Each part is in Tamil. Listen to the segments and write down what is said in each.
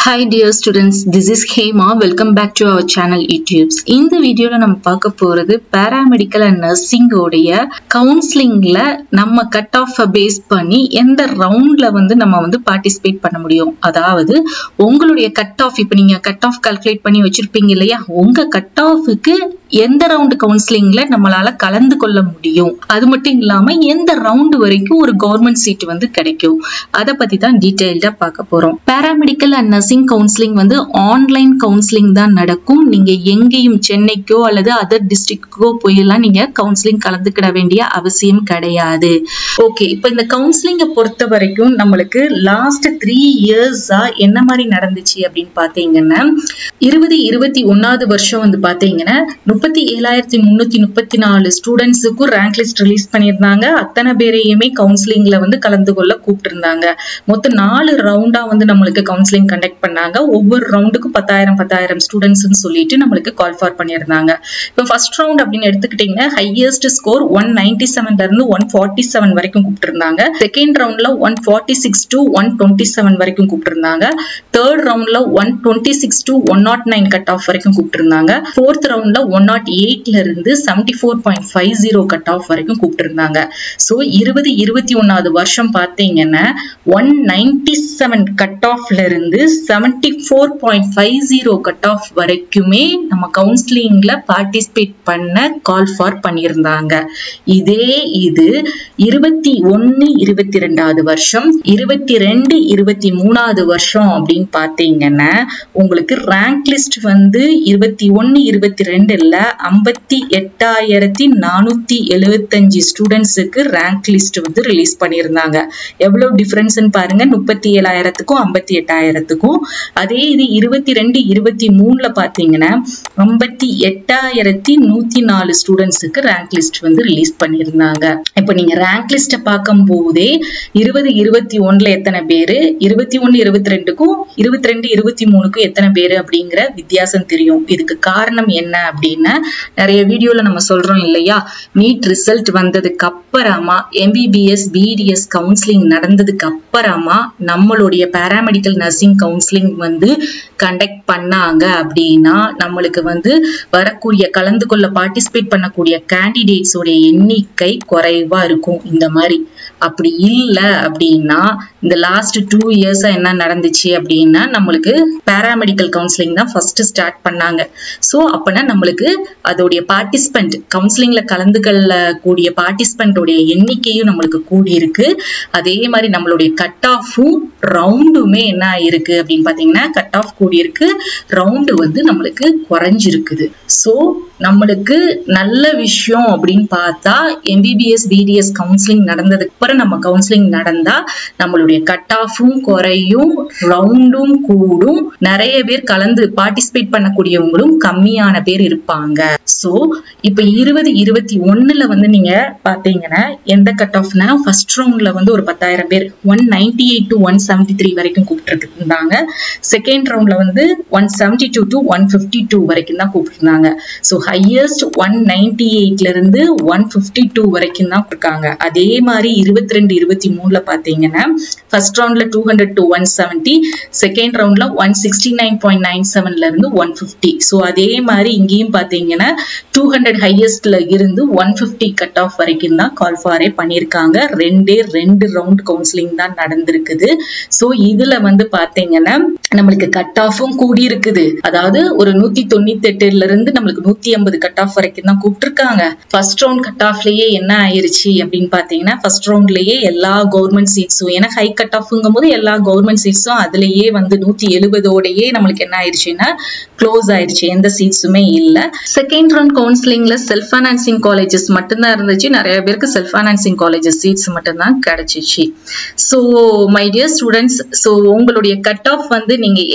Hi dear students, this is Hema. Welcome back to our channel YouTubes. இந்த வீடியோல நம்ம பார்க்க போறது paramedical and nursing உடைய கவுன்சிலிங்ல நம்ம கட் ஆஃப் பேஸ் பண்ணி எந்த ரவுண்ட்ல வந்து நம்ம வந்து பார்ட்டிசிபேட் பண்ண முடியும் அதாவது உங்களுடைய கட் ஆஃப் இப்போ நீங்க கட் ஆஃப் கால்குலேட் பண்ணி வச்சிருப்பீங்க இல்லையா உங்க கட் ஆஃபுக்கு எந்த ரவுண்டு கவுன்சிலிங்ல நம்மளால கலந்து கொள்ள முடியும் அது மட்டும் இல்லாம எந்த ரவுண்டு வரைக்கும் ஒரு கவர்மெண்ட் சீட் வந்து கிடைக்கும் அதை பத்தி தான் டீடைல்டா பார்க்க போறோம் பேராமெடிக்கல் அண்ட் நர்சிங் கவுன்சிலிங் வந்து ஆன்லைன் கவுன்சிலிங் தான் நடக்கும் நீங்க எங்கேயும் சென்னைக்கோ அல்லது அதர் டிஸ்ட்ரிக்ட்கோ போயெல்லாம் நீங்க கவுன்சிலிங் கலந்துக்கிட வேண்டிய அவசியம் கிடையாது ஓகே இப்போ இந்த கவுன்சிலிங்கை பொறுத்த வரைக்கும் நம்மளுக்கு லாஸ்ட் த்ரீ இயர்ஸா என்ன மாதிரி நடந்துச்சு அப்படின்னு பாத்தீங்கன்னா இருபது இருபத்தி ஒன்னாவது வருஷம் வந்து பாத்தீங்கன்னா முப்பத்தி ஏழாயிரத்தி முன்னூத்தி முப்பத்தி நாலு ஸ்டூடெண்ட்ஸுக்கும் ரேங்க் லிஸ்ட் ரிலீஸ் பண்ணியிருந்தாங்க அத்தனை பேரையுமே கவுன்சிலிங்ல வந்து கலந்து கொள்ள கூப்பிட்டுருந்தாங்க மொத்தம் நாலு ரவுண்டா வந்து நம்மளுக்கு கவுன்சிலிங் கண்டக்ட் பண்ணாங்க ஒவ்வொரு ரவுண்டுக்கும் பத்தாயிரம் பத்தாயிரம் ஸ்டூடெண்ட்ஸ்னு சொல்லிட்டு நம்மளுக்கு கால் ஃபார் பண்ணியிருந்தாங்க இப்போ ஃபர்ஸ்ட் ரவுண்ட் அப்படின்னு எடுத்துக்கிட்டீங்கன்னா ஹையஸ்ட் ஸ்கோர் ஒன் நைன்டி செவன்ல இருந்து ஒன் ஃபார்ட்டி செவன் வரைக்கும் கூப்பிட்டுருந்தாங்க செகண்ட் ரவுண்ட்ல one forty six to one twenty seven வரைக்கும் கூப்பிட்டுருந்தாங்க தேர்ட் ரவுண்ட்ல one twenty six to one not nine cut off வரைக்கும் கூப்பிட்டுருந்தாங்க ஃபோர்த் ரவுண்ட்ல ஒன் நாட் எயிட்ல இருந்து seventy four point five zero cut off வரைக்கும் கூப்பிட்டுருந்தாங்க ஸோ இருபது இருபத்தி ஒன்னாவது வருஷம் பார்த்தீங்கன்னா ஒன் நைன்டி செவன் கட் ஆஃப்ல இருந்து seventy four point five zero cut off வரைக்குமே நம்ம கவுன்சிலிங்ல பார்ட்டிசிபேட் பண்ண கால் ஃபார் பண்ணியிருந்தாங்க இதே இது இருபத்தி ஒன்னு இருபத்தி ரெண்டாவது வருஷம் இருபத்தி ரெண்டு இருபத்தி மூணாவது வருஷம் அப்படின்னு பார்த்தீங்கன்னா உங்களுக்கு ரேங்க் லிஸ்ட் வந்து இருபத்தி ஒன்னு இருபத்தி ரெண்டுல ஐம்பத்தி எட்டாயிரத்தி நானூத்தி எழுவத்தஞ்சு ஸ்டூடெண்ட்ஸுக்கு ரேங்க் லிஸ்ட் வந்து ரிலீஸ் பண்ணியிருந்தாங்க எவ்வளவு டிஃபரன்ஸ்னு பாருங்க முப்பத்தி ஏழாயிரத்துக்கும் ஐம்பத்தி எட்டாயிரத்துக்கும் அதே இது இருபத்தி ரெண்டு இருபத்தி மூணுல பாத்தீங்கன்னா ஐம்பத்தி எட்டாயிரத்தி நூத்தி நாலு ஸ்டூடெண்ட்ஸுக்கு ரேங்க் லிஸ்ட் வந்து ரிலீஸ் பண்ணியிருந்தாங்க இப்போ நீங்க ரேங்க் லிஸ்ட்டை பார்க்கும் போதே இருபது இருபத்தி ஒண்ணுல எத்தனை பேரு இருபத்தி ஒன்னு இருபத்தி ரெண்டுக்கும் இருபத்தி ரெண்டு இருபத்தி மூணுக்கும் எத்தனை பேரு அப்படிங்கிற வித்தியாசம் தெரியும் இதுக்கு காரணம் என்ன அப்படின்னா நிறைய வீடியோல நம்ம சொல்றோம் இல்லையா நீட் ரிசல்ட் வந்ததுக்கு அப்புறமா எம்பிபிஎஸ் பிடிஎஸ் கவுன்சிலிங் நடந்ததுக்கு அப்புறமா நம்மளுடைய பேராமெடிக்கல் நர்சிங் கவுன்சிலிங் வந்து கண்டக்ட் பண்ணாங்க அப்படின்னா நம்மளுக்கு வந்து வரக்கூடிய கலந்து கொள்ள பார்ட்டிசிபேட் பண்ணக்கூடிய கேண்டிடேட்ஸ் உடைய எண்ணிக்கை குறைவா இருக்கும் இந்த மாதிரி அப்படி இல்லை அப்படின்னா இந்த லாஸ்ட் டூ இயர்ஸா என்ன நடந்துச்சு அப்படின்னா நம்மளுக்கு பேராமெடிக்கல் கவுன்சிலிங் தான் ஃபர்ஸ்ட் ஸ்டார்ட் பண்ணாங்க ஸோ அப்பனா நம்மளுக்கு அதோடைய பார்ட்டிசிபென்ட் கவுன்சிலிங்ல கலந்து கொள்ளக்கூடிய பார்ட்டிசிபென்டோடைய எண்ணிக்கையும் நம்மளுக்கு கூடி இருக்கு அதே மாதிரி நம்மளுடைய கட் ஆஃபும் ரவுண்டுமே என்ன ஆயிருக்கு அப்படின்னு பாத்தீங்கன்னா கட் ஆஃப் கூடி இருக்கு ரவுண்டு வந்து நம்மளுக்கு குறைஞ்சிருக்குது ஸோ நம்மளுக்கு நல்ல விஷயம் அப்படின்னு பார்த்தா எம்பிபிஎஸ் பிடிஎஸ் கவுன்சிலிங் நடந்ததுக்கு அப்புறம் நம்ம கவுன்சிலிங் நடந்தா நம்மளுடைய கட் ஆஃபும் குறையும் ரவுண்டும் கூடும் நிறைய பேர் கலந்து பார்ட்டிசிபேட் பண்ணக்கூடியவங்களும் கம்மியான பேர் இருப்பாங்க ஸோ இப்போ இருபது இருபத்தி ஒண்ணுல வந்து நீங்க பாத்தீங்கன்னா எந்த கட் ஆஃப்னா ஃபர்ஸ்ட் ரவுண்ட்ல வந்து ஒரு பத்தாயிரம் பேர் one ninety eight to one seventy three வரைக்கும் கூப்பிட்டு இருந்தாங்க செகண்ட் ரவுண்ட்ல வந்து one seventy two to one fifty two வரைக்கும் தான் கூப்பிட்டுருந்தாங்க ஸோ ஹையஸ்ட் ஒன் நைன்டி எயிட்ல இருந்து ஒன் ஃபிஃப்டி டூ வரைக்கும் தான் இருக்காங்க அதே மாதிரி இருபத்தி ரெண்டு இருபத்தி மூணுல பாத்தீங்கன்னா ஃபர்ஸ்ட் ரவுண்ட்ல two hundred to one seventy second ரவுண்ட்ல one sixty nine point nine செவன்ல இருந்து ஒன் ஃபிஃப்டி ஸோ அதே மாதிரி இங்கேயும் பாத்தீங்கன்னா டூ ஹண்ட்ரட் ஹையஸ்ட்ல இருந்து ஒன் ஃபிஃப்டி கட் ஆஃப் வரைக்கும் தான் கால் ஃபாரே பண்ணியிருக்காங்க ரெண்டே ரெண்டு ரவுண்ட் கவுன்சிலிங் தான் நடந்திருக்குது ஸோ இதுல வந்து பாத்தீங்கன்னா நம்மளுக்கு கட் ஆஃபும் கூடி இருக்குது அதாவது ஒரு நூத்தி தொண்ணூத்தி எட்டுல இருந்து நம்மளுக்கு நூத்தி ஐம்பது கட் ஆஃப் வரைக்கும் தான் கூப்பிட்டுருக்காங்க ஃபர்ஸ்ட் ரவுண்ட் கட் ஆஃப்லயே என்ன ஆயிருச்சு அப்படின்னு பாத்தீங்கன்னா ஃபர்ஸ்ட் ரவுண்ட்லயே எல்லா கவர்மெண்ட் சீட்ஸும் ஏன்னா ஹை கட் ஆஃப்ங்கும் போது எல்லா கவர்மெண்ட் சீட்ஸும் அதுலயே வந்து நூத்தி எழுபதோடயே நம்மளுக்கு என்ன ஆயிடுச்சுன்னா க்ளோஸ் ஆயிடுச்சு எந்த சீட்ஸுமே இல்ல செகண்ட் ரவுண்ட் கவுன்சிலிங்ல செல்ஃப் ஃபைனான்சிங் காலேஜஸ் மட்டும்தான் இருந்துச்சு நிறைய பேருக்கு செல்ஃப் ஃபைனான்சிங் காலேஜஸ் சீட்ஸ் மட்டும்தான் கிடைச்சிச்சு so my dear students so உங்களுடைய கட் ஆஃப் வந்து நீங்க எந்த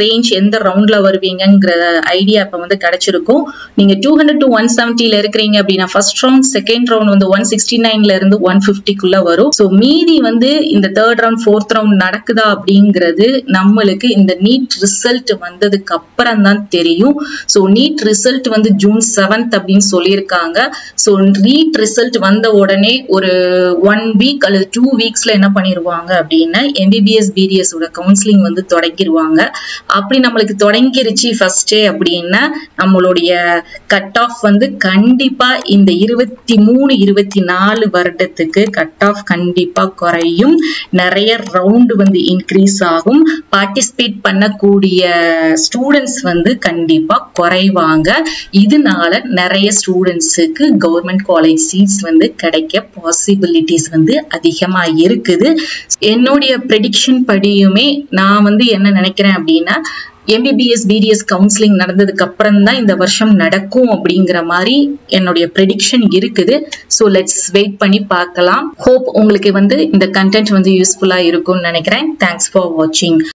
ரேஞ்ச் எந்த ரவுண்ட்ல வருவீங்கங்கிற ஐடியா இப்ப வந்து கிடைச்சிருக்கும் நீங்க டூ ஹண்ட்ரட் டு ஒன் செவன்டில இருக்கிறீங்க அப்படின்னா ஃபர்ஸ்ட் ரவுண்ட் செகண்ட் ரவுண்ட் வந்து ஒன் சிக்ஸ்டி நைன்ல இருந்து ஒன் பிப்டிக்குள்ள வரும் ஸோ மீதி வந்து இந்த தேர்ட் ரவுண்ட் ஃபோர்த் ரவுண்ட் நடக்குதா அப்படிங்கிறது நம்மளுக்கு இந்த நீட் ரிசல்ட் வந்ததுக்கு அப்புறம் தான் தெரியும் ஸோ நீட் ரிசல்ட் வந்து ஜூன் செவன்த் அப்படின்னு சொல்லியிருக்காங்க ஸோ நீட் ரிசல்ட் வந்த உடனே ஒரு ஒன் வீக் அல்லது டூ வீக்ஸ்ல என்ன பண்ணிடுவாங்க அப்படின்னா எம்பிபிஎஸ் பிடிஎஸ் ஓட கவுன்சிலிங் வந்து தொடங்கிடுவாங்க அப்படி நம்மளுக்கு தொடங்கிருச்சு ஃபர்ஸ்டே அப்படின்னா நம்மளுடைய கட் ஆஃப் வந்து கண்டிப்பா இந்த இருபத்தி மூணு இருபத்தி நாலு வருடத்துக்கு கட் ஆஃப் கண்டிப்பா குறையும் நிறைய ரவுண்டு வந்து இன்க்ரீஸ் ஆகும் பார்ட்டிசிபேட் பண்ணக்கூடிய ஸ்டூடெண்ட்ஸ் வந்து கண்டிப்பா குறைவாங்க இதனால நிறைய ஸ்டூடெண்ட்ஸுக்கு கவர்மெண்ட் காலேஜ் சீட்ஸ் வந்து கிடைக்க பாசிபிலிட்டிஸ் வந்து அதிகமா இருக்குது என்னுடைய ப்ரெடிக்ஷன் படியுமே நான் வந்து என்ன நினைக்கிறேன் அப்படின்னா எம்பிபிஎஸ் பிடிஎஸ் கவுன்சிலிங் நடந்ததுக்கு அப்புறம் தான் இந்த வருஷம் நடக்கும் அப்படிங்கிற மாதிரி என்னுடைய ப்ரெடிக்ஷன் இருக்குது ஸோ லெட்ஸ் வெயிட் பண்ணி பார்க்கலாம் ஹோப் உங்களுக்கு வந்து இந்த கண்டென்ட் வந்து யூஸ்ஃபுல்லா இருக்கும்னு நினைக்கிறேன் தேங்க்ஸ் ஃபார் வாட்சிங்